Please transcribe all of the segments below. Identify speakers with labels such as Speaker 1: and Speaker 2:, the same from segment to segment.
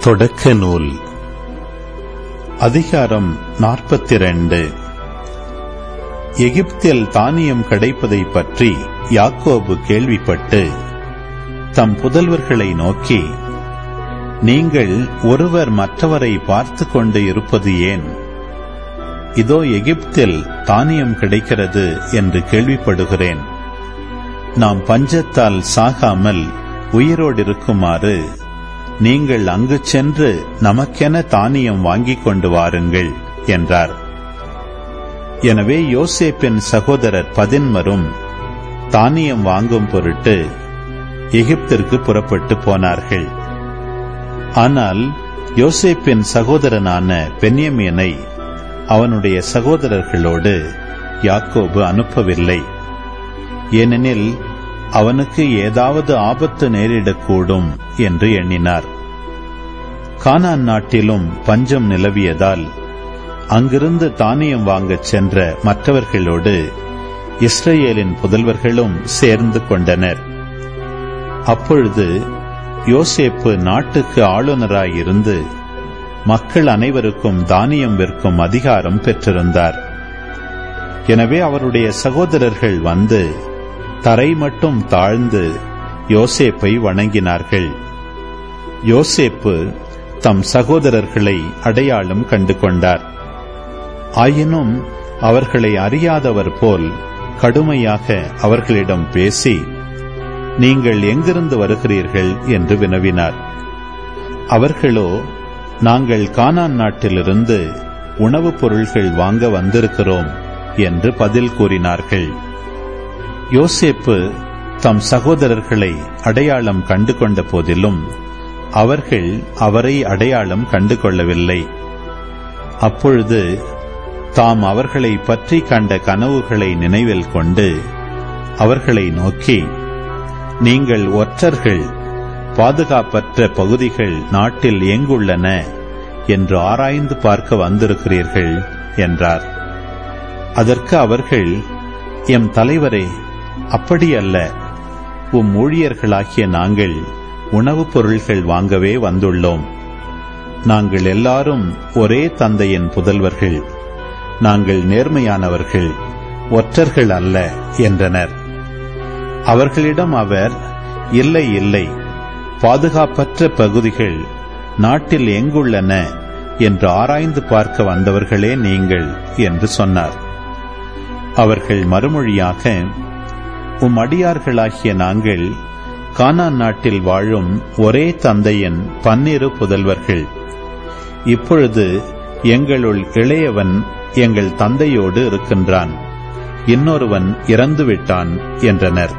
Speaker 1: தொடக்க நூல் அதிகாரம் நாற்பத்தி ரெண்டு எகிப்தில் தானியம் கிடைப்பதைப் பற்றி யாக்கோபு கேள்விப்பட்டு தம் புதல்வர்களை நோக்கி நீங்கள் ஒருவர் மற்றவரை பார்த்துக் கொண்டு இருப்பது ஏன் இதோ எகிப்தில் தானியம் கிடைக்கிறது என்று கேள்விப்படுகிறேன் நாம் பஞ்சத்தால் சாகாமல் உயிரோடு இருக்குமாறு நீங்கள் அங்கு சென்று நமக்கென தானியம் வாங்கிக் கொண்டு வாருங்கள் என்றார் எனவே யோசேப்பின் சகோதரர் பதின்மரும் தானியம் வாங்கும் பொருட்டு எகிப்திற்கு புறப்பட்டு போனார்கள் ஆனால் யோசேப்பின் சகோதரனான பென்யமீனை அவனுடைய சகோதரர்களோடு யாக்கோபு அனுப்பவில்லை ஏனெனில் அவனுக்கு ஏதாவது ஆபத்து நேரிடக்கூடும் என்று எண்ணினார் கானான் நாட்டிலும் பஞ்சம் நிலவியதால் அங்கிருந்து தானியம் வாங்கச் சென்ற மற்றவர்களோடு இஸ்ரேலின் புதல்வர்களும் சேர்ந்து கொண்டனர் அப்பொழுது யோசேப்பு நாட்டுக்கு ஆளுநராயிருந்து மக்கள் அனைவருக்கும் தானியம் விற்கும் அதிகாரம் பெற்றிருந்தார் எனவே அவருடைய சகோதரர்கள் வந்து தரை மட்டும் தாழ்ந்து யோசேப்பை வணங்கினார்கள் யோசேப்பு தம் சகோதரர்களை அடையாளம் கண்டு கொண்டார் ஆயினும் அவர்களை அறியாதவர் போல் கடுமையாக அவர்களிடம் பேசி நீங்கள் எங்கிருந்து வருகிறீர்கள் என்று வினவினார் அவர்களோ நாங்கள் கானான் நாட்டிலிருந்து உணவுப் பொருள்கள் வாங்க வந்திருக்கிறோம் என்று பதில் கூறினார்கள் யோசேப்பு தம் சகோதரர்களை அடையாளம் கண்டு கொண்ட போதிலும் அவர்கள் அவரை அடையாளம் கண்டு கொள்ளவில்லை அப்பொழுது தாம் அவர்களை பற்றி கண்ட கனவுகளை நினைவில் கொண்டு அவர்களை நோக்கி நீங்கள் ஒற்றர்கள் பாதுகாப்பற்ற பகுதிகள் நாட்டில் எங்குள்ளன என்று ஆராய்ந்து பார்க்க வந்திருக்கிறீர்கள் என்றார் அதற்கு அவர்கள் எம் தலைவரே அப்படியல்ல உம் ஊழியர்களாகிய நாங்கள் உணவுப் பொருள்கள் வாங்கவே வந்துள்ளோம் நாங்கள் எல்லாரும் ஒரே தந்தையின் புதல்வர்கள் நாங்கள் நேர்மையானவர்கள் ஒற்றர்கள் அல்ல என்றனர் அவர்களிடம் அவர் இல்லை இல்லை பாதுகாப்பற்ற பகுதிகள் நாட்டில் எங்குள்ளன என்று ஆராய்ந்து பார்க்க வந்தவர்களே நீங்கள் என்று சொன்னார் அவர்கள் மறுமொழியாக உம் அடியார்களாகிய நாங்கள் கானான் நாட்டில் வாழும் ஒரே தந்தையின் பன்னிரு புதல்வர்கள் இப்பொழுது எங்களுள் இளையவன் எங்கள் தந்தையோடு இருக்கின்றான் இன்னொருவன் இறந்துவிட்டான் என்றனர்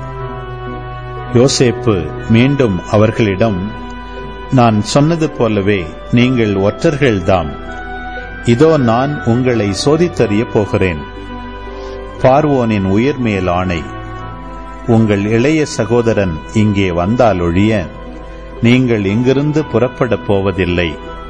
Speaker 1: யோசேப்பு மீண்டும் அவர்களிடம் நான் சொன்னது போலவே நீங்கள் ஒற்றர்கள்தாம் இதோ நான் உங்களை சோதித்தறிய போகிறேன் பார்வோனின் உயிர்மேல் ஆணை உங்கள் இளைய சகோதரன் இங்கே வந்தால் ஒழிய நீங்கள் இங்கிருந்து புறப்படப் போவதில்லை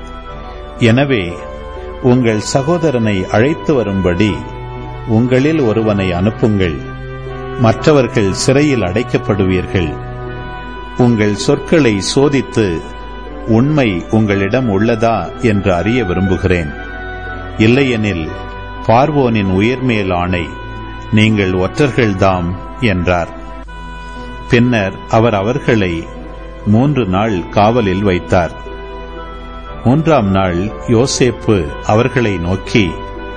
Speaker 1: எனவே உங்கள் சகோதரனை அழைத்து வரும்படி உங்களில் ஒருவனை அனுப்புங்கள் மற்றவர்கள் சிறையில் அடைக்கப்படுவீர்கள் உங்கள் சொற்களை சோதித்து உண்மை உங்களிடம் உள்ளதா என்று அறிய விரும்புகிறேன் இல்லையெனில் பார்வோனின் உயிர்மேல் ஆணை நீங்கள் ஒற்றர்கள்தாம் என்றார் பின்னர் அவர் அவர்களை மூன்று நாள் காவலில் வைத்தார் மூன்றாம் நாள் யோசேப்பு அவர்களை நோக்கி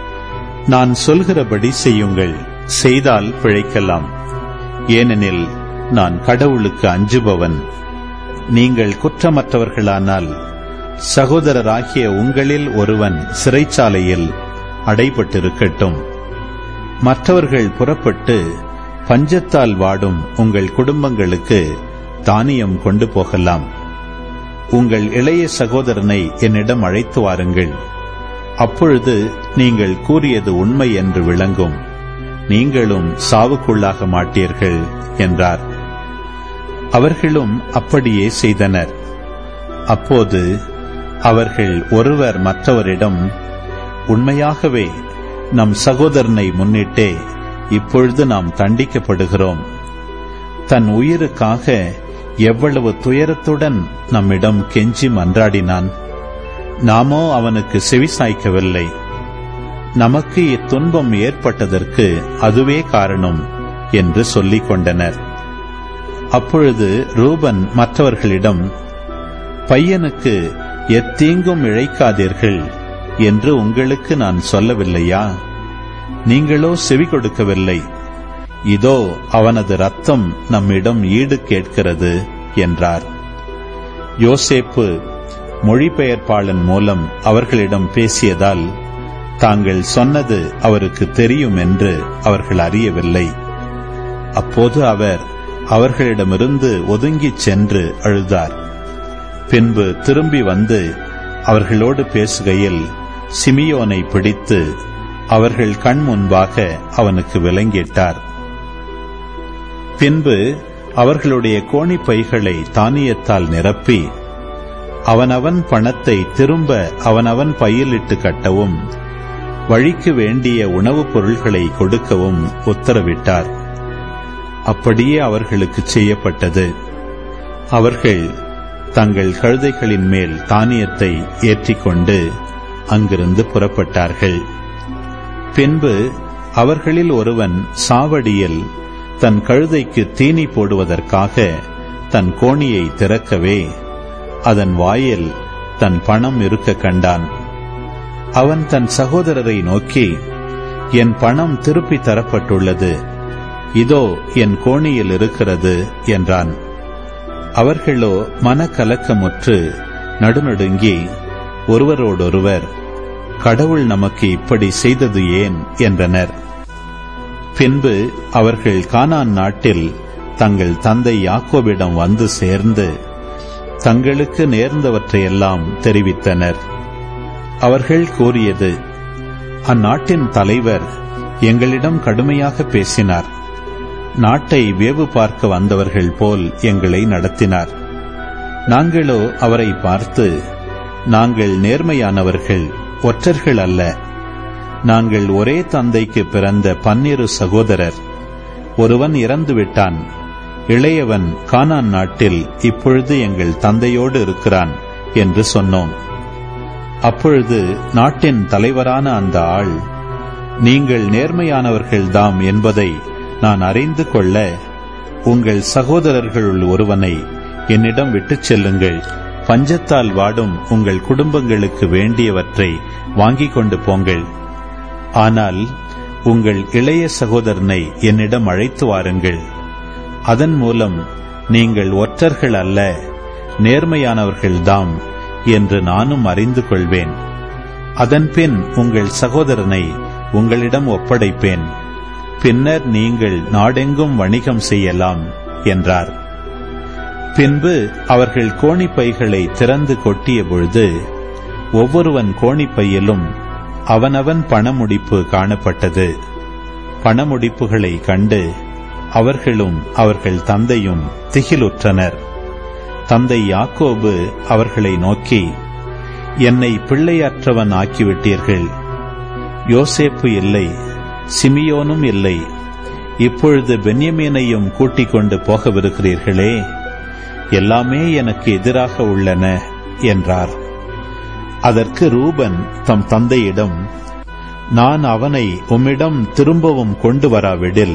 Speaker 1: நான் சொல்கிறபடி செய்யுங்கள் செய்தால் பிழைக்கலாம் ஏனெனில் நான் கடவுளுக்கு அஞ்சுபவன் நீங்கள் குற்றமற்றவர்களானால் சகோதரராகிய உங்களில் ஒருவன் சிறைச்சாலையில் அடைபட்டிருக்கட்டும் மற்றவர்கள் புறப்பட்டு பஞ்சத்தால் வாடும் உங்கள் குடும்பங்களுக்கு தானியம் கொண்டு போகலாம் உங்கள் இளைய சகோதரனை என்னிடம் அழைத்து வாருங்கள் அப்பொழுது நீங்கள் கூறியது உண்மை என்று விளங்கும் நீங்களும் சாவுக்குள்ளாக மாட்டீர்கள் என்றார் அவர்களும் அப்படியே செய்தனர் அப்போது அவர்கள் ஒருவர் மற்றவரிடம் உண்மையாகவே நம் சகோதரனை முன்னிட்டே இப்பொழுது நாம் தண்டிக்கப்படுகிறோம் தன் உயிருக்காக எவ்வளவு துயரத்துடன் நம்மிடம் கெஞ்சி மன்றாடினான் நாமோ அவனுக்கு செவிசாய்க்கவில்லை நமக்கு இத்துன்பம் ஏற்பட்டதற்கு அதுவே காரணம் என்று சொல்லிக் கொண்டனர் அப்பொழுது ரூபன் மற்றவர்களிடம் பையனுக்கு எத்தீங்கும் இழைக்காதீர்கள் என்று உங்களுக்கு நான் சொல்லவில்லையா நீங்களோ செவி கொடுக்கவில்லை இதோ அவனது ரத்தம் நம்மிடம் ஈடு கேட்கிறது என்றார் யோசேப்பு மொழிபெயர்ப்பாளன் மூலம் அவர்களிடம் பேசியதால் தாங்கள் சொன்னது அவருக்கு தெரியும் என்று அவர்கள் அறியவில்லை அப்போது அவர் அவர்களிடமிருந்து ஒதுங்கிச் சென்று அழுதார் பின்பு திரும்பி வந்து அவர்களோடு பேசுகையில் சிமியோனை பிடித்து அவர்கள் கண் முன்பாக அவனுக்கு விலங்கிட்டார் பின்பு அவர்களுடைய கோணிப்பைகளை தானியத்தால் நிரப்பி அவனவன் பணத்தை திரும்ப அவனவன் பையிலிட்டு கட்டவும் வழிக்கு வேண்டிய உணவுப் பொருள்களை கொடுக்கவும் உத்தரவிட்டார் அப்படியே அவர்களுக்கு செய்யப்பட்டது அவர்கள் தங்கள் கழுதைகளின் மேல் தானியத்தை ஏற்றிக்கொண்டு அங்கிருந்து புறப்பட்டார்கள் பின்பு அவர்களில் ஒருவன் சாவடியில் தன் கழுதைக்கு தீனி போடுவதற்காக தன் கோணியை திறக்கவே அதன் வாயில் தன் பணம் இருக்க கண்டான் அவன் தன் சகோதரரை நோக்கி என் பணம் திருப்பி தரப்பட்டுள்ளது இதோ என் கோணியில் இருக்கிறது என்றான் அவர்களோ மனக்கலக்கமுற்று நடுநடுங்கி ஒருவரோடொருவர் கடவுள் நமக்கு இப்படி செய்தது ஏன் என்றனர் பின்பு அவர்கள் கானான் நாட்டில் தங்கள் தந்தை யாக்கோபிடம் வந்து சேர்ந்து தங்களுக்கு நேர்ந்தவற்றையெல்லாம் தெரிவித்தனர் அவர்கள் கூறியது அந்நாட்டின் தலைவர் எங்களிடம் கடுமையாக பேசினார் நாட்டை வேவு பார்க்க வந்தவர்கள் போல் எங்களை நடத்தினார் நாங்களோ அவரை பார்த்து நாங்கள் நேர்மையானவர்கள் ஒற்றர்கள் அல்ல நாங்கள் ஒரே தந்தைக்கு பிறந்த பன்னிரு சகோதரர் ஒருவன் இறந்துவிட்டான் இளையவன் கானான் நாட்டில் இப்பொழுது எங்கள் தந்தையோடு இருக்கிறான் என்று சொன்னோம் அப்பொழுது நாட்டின் தலைவரான அந்த ஆள் நீங்கள் நேர்மையானவர்கள்தாம் என்பதை நான் அறிந்து கொள்ள உங்கள் சகோதரர்களுள் ஒருவனை என்னிடம் விட்டுச் செல்லுங்கள் பஞ்சத்தால் வாடும் உங்கள் குடும்பங்களுக்கு வேண்டியவற்றை வாங்கிக் கொண்டு போங்கள் ஆனால் உங்கள் இளைய சகோதரனை என்னிடம் அழைத்து வாருங்கள் அதன் மூலம் நீங்கள் ஒற்றர்கள் அல்ல நேர்மையானவர்கள்தாம் என்று நானும் அறிந்து கொள்வேன் அதன்பின் உங்கள் சகோதரனை உங்களிடம் ஒப்படைப்பேன் பின்னர் நீங்கள் நாடெங்கும் வணிகம் செய்யலாம் என்றார் பின்பு அவர்கள் கோணிப்பைகளை திறந்து கொட்டிய பொழுது ஒவ்வொருவன் கோணிப்பையிலும் அவனவன் பணமுடிப்பு காணப்பட்டது பணமுடிப்புகளை கண்டு அவர்களும் அவர்கள் தந்தையும் திகிலுற்றனர் தந்தை யாக்கோபு அவர்களை நோக்கி என்னை பிள்ளையற்றவன் ஆக்கிவிட்டீர்கள் யோசேப்பு இல்லை சிமியோனும் இல்லை இப்பொழுது பென்யமீனையும் கூட்டிக் கொண்டு போகவிருக்கிறீர்களே எல்லாமே எனக்கு எதிராக உள்ளன என்றார் அதற்கு ரூபன் தம் தந்தையிடம் நான் அவனை உம்மிடம் திரும்பவும் கொண்டு வராவிடில்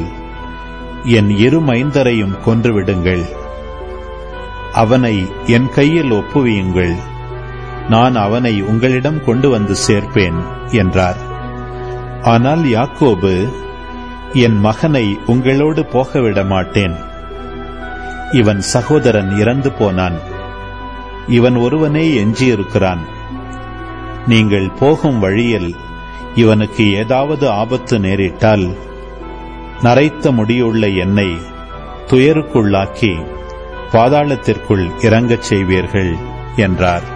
Speaker 1: என் இரு மைந்தரையும் கொன்றுவிடுங்கள் அவனை என் கையில் ஒப்புவியுங்கள் நான் அவனை உங்களிடம் கொண்டு வந்து சேர்ப்பேன் என்றார் ஆனால் யாக்கோபு என் மகனை உங்களோடு போகவிட மாட்டேன் இவன் சகோதரன் இறந்து போனான் இவன் ஒருவனே எஞ்சியிருக்கிறான் நீங்கள் போகும் வழியில் இவனுக்கு ஏதாவது ஆபத்து நேரிட்டால் நரைத்த முடியுள்ள என்னை துயருக்குள்ளாக்கி பாதாளத்திற்குள் இறங்கச் செய்வீர்கள் என்றார்